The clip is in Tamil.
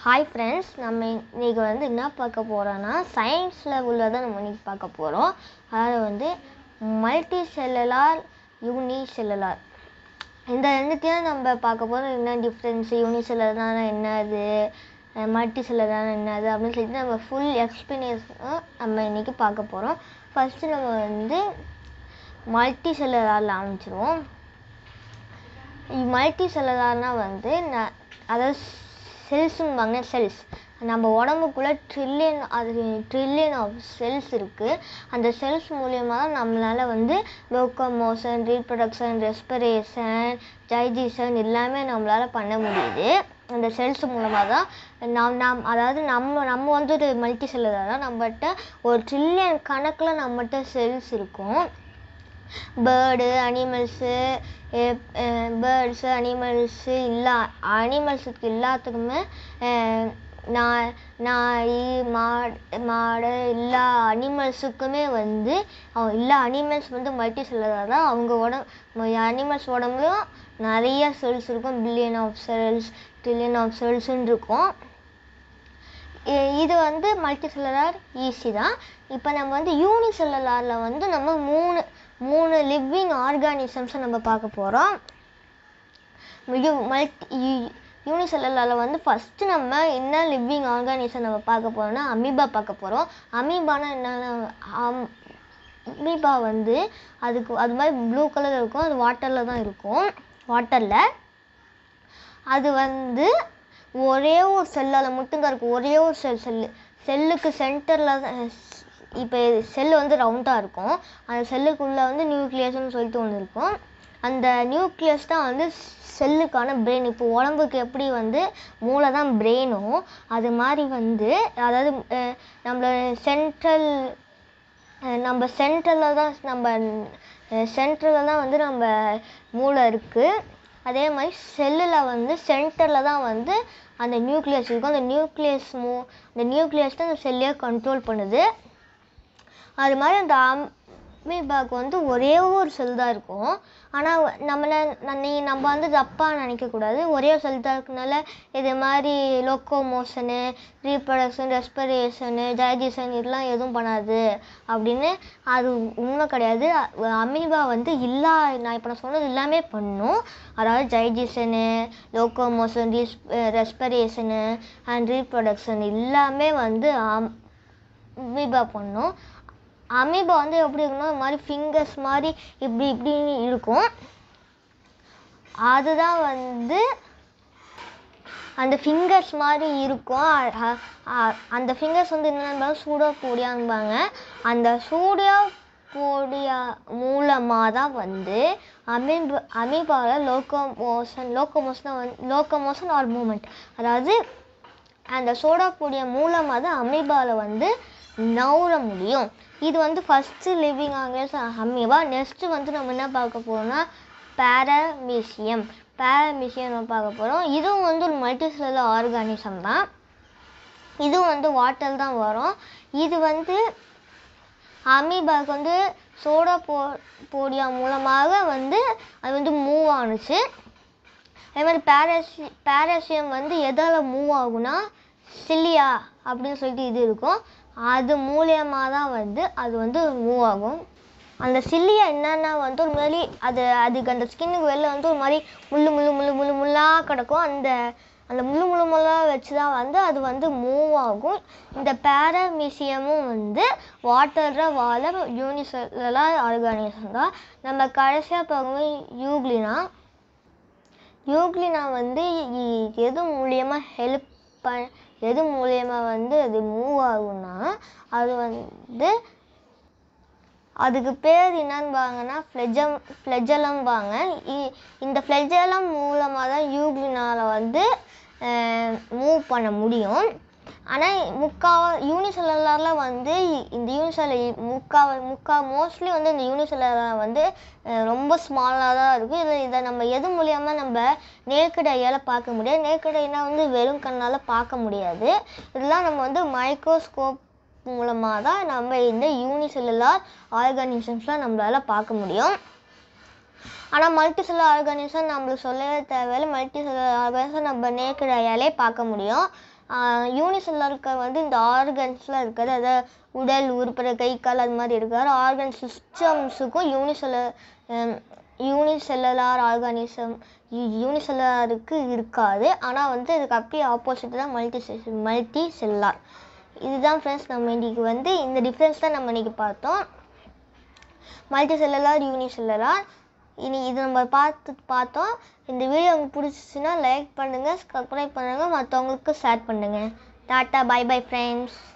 ஹாய் ஃப்ரெண்ட்ஸ் நம்ம இன்னைக்கு வந்து என்ன பார்க்க போகிறோன்னா சயின்ஸில் உள்ளதை நம்ம இன்னைக்கு பார்க்க போகிறோம் அதாவது வந்து மல்டி செல்லுலார் யூனி செல்லுலார் இந்த ரெண்டுத்தையும் நம்ம பார்க்க போகிறோம் என்ன டிஃப்ரென்ஸ் யூனி செல்லுலார்னா என்னது மல்டி செல்லுலார்னா என்னது அப்படின்னு சொல்லிட்டு நம்ம ஃபுல் எக்ஸ்பிளனேஷன் நம்ம இன்னைக்கு பார்க்க போகிறோம் ஃபஸ்ட்டு நம்ம வந்து மல்டி செல்லுலாரில் ஆரம்பிச்சிருவோம் மல்டி செல்லுலார்னா வந்து ந அதாவது செல்ஸும்பாங்க செல்ஸ் நம்ம உடம்புக்குள்ளே ட்ரில்லியன் அது ட்ரில்லியன் ஆஃப் செல்ஸ் இருக்குது அந்த செல்ஸ் மூலியமாக தான் நம்மளால் வந்து லோக்கோமோஷன் ரீப்ரொடக்ஷன் ரெஸ்பிரேஷன் டைஜஷன் எல்லாமே நம்மளால் பண்ண முடியுது அந்த செல்ஸ் மூலமாக தான் நாம் நாம் அதாவது நம்ம நம்ம வந்து ஒரு மல்டி செல்லுலார் தான் நம்மகிட்ட ஒரு ட்ரில்லியன் கணக்கில் நம்மகிட்ட செல்ஸ் இருக்கும் பேர்டு அனிமல்ஸு பேர்ட்ஸு அனிமல்ஸு எல்லா அனிமல்ஸுக்கு எல்லாத்துக்குமே நாய் நாய் மாடு மாடு எல்லா அனிமல்ஸுக்குமே வந்து எல்லா அனிமல்ஸ் வந்து மல்டி செல்லதாக தான் அவங்க உடம்பு அனிமல்ஸ் உடம்புலையும் நிறைய செல்ஸ் இருக்கும் billion of cells trillion of செல்ஸுன்னு இருக்கும் இது வந்து மல்டி செல்லலார் ஈஸி தான் இப்போ நம்ம வந்து யூனி செல்லலாரில் வந்து நம்ம மூணு மூணு லிவிங் ஆர்கானிசம்ஸை நம்ம பார்க்க போகிறோம் மல்டி யூனிசெல்லரில் வந்து ஃபஸ்ட்டு நம்ம என்ன லிவிங் ஆர்கானிசம் நம்ம பார்க்க போகிறோம்னா அமீபா பார்க்க போகிறோம் அமீபானா என்னென்ன அமீபா வந்து அதுக்கு அது மாதிரி ப்ளூ கலர் இருக்கும் அது வாட்டரில் தான் இருக்கும் வாட்டரில் அது வந்து ஒரே ஒரு செல்லால் மட்டும்தான் இருக்கும் ஒரே ஒரு செல் செல்லு செல்லுக்கு சென்டரில் தான் இப்போ செல்லு வந்து ரவுண்டாக இருக்கும் அந்த செல்லுக்குள்ளே வந்து நியூக்ளியஸ்னு சொல்லிட்டு ஒன்று இருக்கும் அந்த நியூக்ளியஸ் தான் வந்து செல்லுக்கான பிரெயின் இப்போ உடம்புக்கு எப்படி வந்து மூளை தான் பிரெயினும் அது மாதிரி வந்து அதாவது நம்மளோட சென்ட்ரல் நம்ம சென்ட்ரலில் தான் நம்ம சென்ட்ரலில் தான் வந்து நம்ம மூளை இருக்குது அதே மாதிரி செல்லில் வந்து சென்டரில் தான் வந்து அந்த நியூக்ளியஸ் இருக்கும் அந்த நியூக்ளியஸ் மூ அந்த நியூக்ளியஸ் தான் அந்த செல்லையே கண்ட்ரோல் பண்ணுது அது மாதிரி அந்த அமீபாவுக்கு வந்து ஒரே ஒரு செல் தான் இருக்கும் ஆனால் நம்மளை நீ நம்ம வந்து தப்பாக நினைக்கக்கூடாது ஒரே செல் தான் இருக்கனால இது மாதிரி locomotion reproduction respiration digestion இதெல்லாம் எதுவும் பண்ணாது அப்படின்னு அது உண்மை கிடையாது அமீபா வந்து எல்லா நான் இப்போ நான் சொன்னது எல்லாமே பண்ணும் அதாவது டைஜஷனு லோக்கோ மோஷன் ரீஸ் ரெஸ்பிரேஷனு அண்ட் ரீப்ரொடக்ஷன் எல்லாமே வந்து அமீபா பண்ணும் அமீபா வந்து எப்படி இருக்குன்னா இது மாதிரி ஃபிங்கர்ஸ் மாதிரி இப்படி இப்படின்னு இருக்கும் அதுதான் வந்து அந்த ஃபிங்கர்ஸ் மாதிரி இருக்கும் அந்த ஃபிங்கர்ஸ் வந்து என்னென்னா சூடோ போடியான்பாங்க அந்த சூடியா போடியா மூலமாக தான் வந்து அமீபா அமீபாவில் லோக்கோமோஷன் லோக்கோமோஷன் வந்து லோக்கோமோஷன் ஆர் மூமெண்ட் அதாவது அந்த சோடா பொடிய மூலமாக தான் அமீபாவில் வந்து நவுற முடியும் இது வந்து ஃபஸ்ட்டு லிவிங் ஆங்கல்ஸ் அமீபா நெக்ஸ்ட்டு வந்து நம்ம என்ன பார்க்க போகிறோம்னா பேரமீசியம் பேரமீசியம் நம்ம பார்க்க போகிறோம் இதுவும் வந்து ஒரு மல்டிசெல்லுலர் ஆர்கானிசம் தான் இதுவும் வந்து வாட்டர் தான் வரும் இது வந்து அமீபாவுக்கு வந்து சோடா போ போடியா மூலமாக வந்து அது வந்து மூவ் ஆணுச்சு அதே மாதிரி பேரசி பேரசியம் வந்து எதால் மூவ் ஆகுனா சில்லியா அப்படின்னு சொல்லிட்டு இது இருக்கும் அது மூலியமாக தான் வந்து அது வந்து மூவ் ஆகும் அந்த சில்லியா என்னென்னா வந்து ஒரு மாதிரி அது அதுக்கு அந்த ஸ்கின்னுக்கு வெளில வந்து ஒரு மாதிரி முள்ளு முள்ளு முள்ளு முள்ளு முள்ளாக கிடக்கும் அந்த அந்த முள்ளு முள்ளு முள்ளாக வச்சு தான் வந்து அது வந்து மூவ் ஆகும் இந்த பேரமீசியமும் வந்து வாட்டரில் வாழ யூனிசெல்லாம் ஆர்கானிசம் தான் நம்ம கடைசியாக பார்க்கும்போது யூக்ளினா யூக்ளினா வந்து எது மூலியமாக ஹெல்ப் ப எது மூலியமாக வந்து அது மூவ் ஆகும்னா அது வந்து அதுக்கு பேர் என்னன்பாங்கன்னா ஃப்ளெஜம் ஃப்ளெஜலம்பாங்க இந்த ஃப்ளெஜலம் மூலமாக தான் யூக்ளினால் வந்து மூவ் பண்ண முடியும் ஆனால் முக்கா யூனிசெல்லரில் வந்து இந்த யூனிசெல்ல முக்கா முக்கா மோஸ்ட்லி வந்து இந்த யூனிசெல்லரில் வந்து ரொம்ப ஸ்மாலாக தான் இருக்கும் இதை இதை நம்ம எது மூலியமாக நம்ம நேக்கடையால் பார்க்க முடியாது நேக்கடைனா வந்து வெறும் கண்ணால் பார்க்க முடியாது இதெல்லாம் நம்ம வந்து மைக்ரோஸ்கோப் மூலமாக தான் நம்ம இந்த யூனிசெல்லுலார் ஆர்கானிசம்ஸ்லாம் நம்மளால் பார்க்க முடியும் ஆனால் மல்டி செல்லர் ஆர்கானிசம் நம்மளுக்கு சொல்லவே தேவையில்லை மல்டி செல்லர் ஆர்கானிசம் நம்ம நேக்கட் ஐயாலே பார்க்க முடியும் யூனிசெல்லாருக்கு வந்து இந்த ஆர்கன்ஸ்லாம் இருக்காது அதாவது உடல் உறுப்புற கை கால் அது மாதிரி இருக்காது ஆர்கன் சிஸ்டம்ஸுக்கும் யூனிசெல்ல யூனிசெல்லலார் ஆர்கானிசம் யூனிசெல்லாருக்கு இருக்காது ஆனால் வந்து இதுக்கு அப்படியே ஆப்போசிட் தான் மல்டி மல்டி செல்லார் இதுதான் ஃப்ரெண்ட்ஸ் நம்ம இன்னைக்கு வந்து இந்த டிஃப்ரென்ஸ் தான் நம்ம இன்னைக்கு பார்த்தோம் மல்டி செல்லலார் யூனி செல்லலார் இனி இது நம்ம பார்த்து பார்த்தோம் இந்த வீடியோ உங்களுக்கு பிடிச்சிச்சுன்னா லைக் பண்ணுங்கள் சப்ஸ்கிரைப் பண்ணுங்கள் மற்றவங்களுக்கு ஷேர் பண்ணுங்கள் டாட்டா பை பை ஃப்ரெண்ட்ஸ்